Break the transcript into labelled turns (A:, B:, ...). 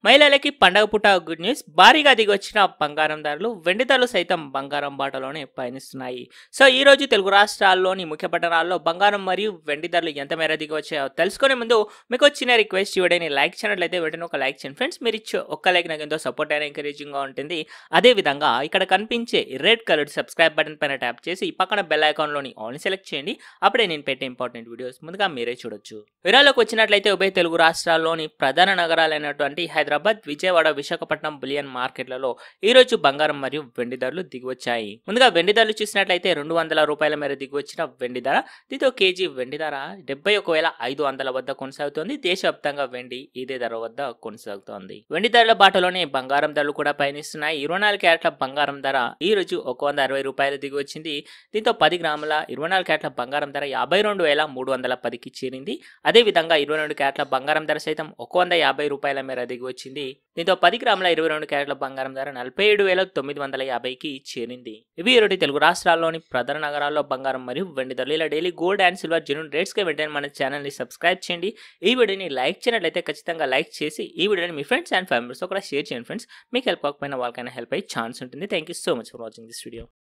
A: మహిళలకి పండగ పుట్ట గుడ్ న్యూస్ భారీగా దిగి వచ్చిన బంగారం ధరలు వెండి ధరలు సైతం బంగారం బాటలోనే పయనిస్తున్నాయి సో ఈ రోజు తెలుగు రాష్ట్రాల్లోని ముఖ్య పట్టణాల్లో బంగారం మరియు వెండి ధరలు ఎంత మేర దిగి వచ్చాయో తెలుసుకునే ముందు మీకు వచ్చిన రిక్వెస్ట్ వీడియోని లైక్ చేయనట్లయితే వెంటనే ఒక లైక్ చేయండి ఫ్రెండ్స్ మీరు ఇచ్చే ఒక్క లైక్ నాకు ఎంతో సపోర్ట్ అయినా encouraging గా ఉంటుంది అదే విధంగా ఇక్కడ కనిపించే రెడ్ కలర్ సబ్స్క్రైబ్ బటన్ పైన ట్యాప్ చేసి ఈ పక్కన బెల్ ఐకాన్లోని ఆన్ సెలెక్ట్ చేయండి అప్పుడే నేను పెట్టే ఇంపార్టెంట్ వీడియోస్ ముందుగా మీరే చూడొచ్చు వివరాలకు వచ్చినట్లయితే ఉభయ తెలుగు రాష్ట్రాల్లోని ప్రధాన నగరాలైనటువంటి హైదరాబాద్ విజయవాడ విశాఖపట్నం బులియన్ మార్కెట్లలో ఈ రోజు బంగారం మరియు వెండి ధరలు దిగివచ్చాయి ముందుగా వెండి ధరలు చూసినట్లయితే రెండు వందల రూపాయల మేర దిగివచ్చిన వెండి ధర దీంతో కేజీ వెండి ధర డెబ్బై ఒక వేల ఐదు వందల వద్ద కొనసాగుతోంది దేశవ్యాప్తంగా వెండి ఇదే ధర వద్ద కొనసాగుతోంది వెండి ధరల బాటలోనే బంగారం ధరలు కూడా పయనిస్తున్నాయి ఇరవై నాలుగు క్యారెట్ల బంగారం ధర ఈ రోజు ఒక వంద అరవై రూపాయలు దిగి వచ్చింది దీంతో పది గ్రాముల ఇరవై నాలుగు క్యారెట్ల బంగారం ధర యాభై రెండు వేల మూడు వందల పదికి చేరింది అదే విధంగా ఇరవై రెండు క్యారెట్ల బంగారం ధర సైతం ఒక వంద యాభై రూపాయల మేర దిగి వచ్చింది దీంతో పది గ్రాముల ఇరవై రెండు క్యారెట్ల బంగారం ధర నలభై ఏడు వేల తొమ్మిది వందల యాభైకి చేరింది ఇవి ఈరోజు తెలుగు రాష్ట్రాల్లోని ప్రధాన నగరాల్లో బంగారం మరియు వెండి ధరలు ఇలా daily gold and silver genuine రేట్స్గా వెంటనే మన ఛానల్ని సబ్స్క్రైబ్ చేయండి ఈ వీడియోని లైక్ చేయనట్లయితే ఖచ్చితంగా లైక్ చేసి ఈ వీడియోని మీ ఫ్రెండ్స్ అండ్ ఫ్యామిలీస్తో కూడా షేర్ చేయండి ఫ్రెండ్స్ మీకు హెల్ప్ కాకపోయినా వాళ్ళకైనా హెల్ప్ అయ్యే ఛాన్స్ ఉంటుంది thank you so much for watching this video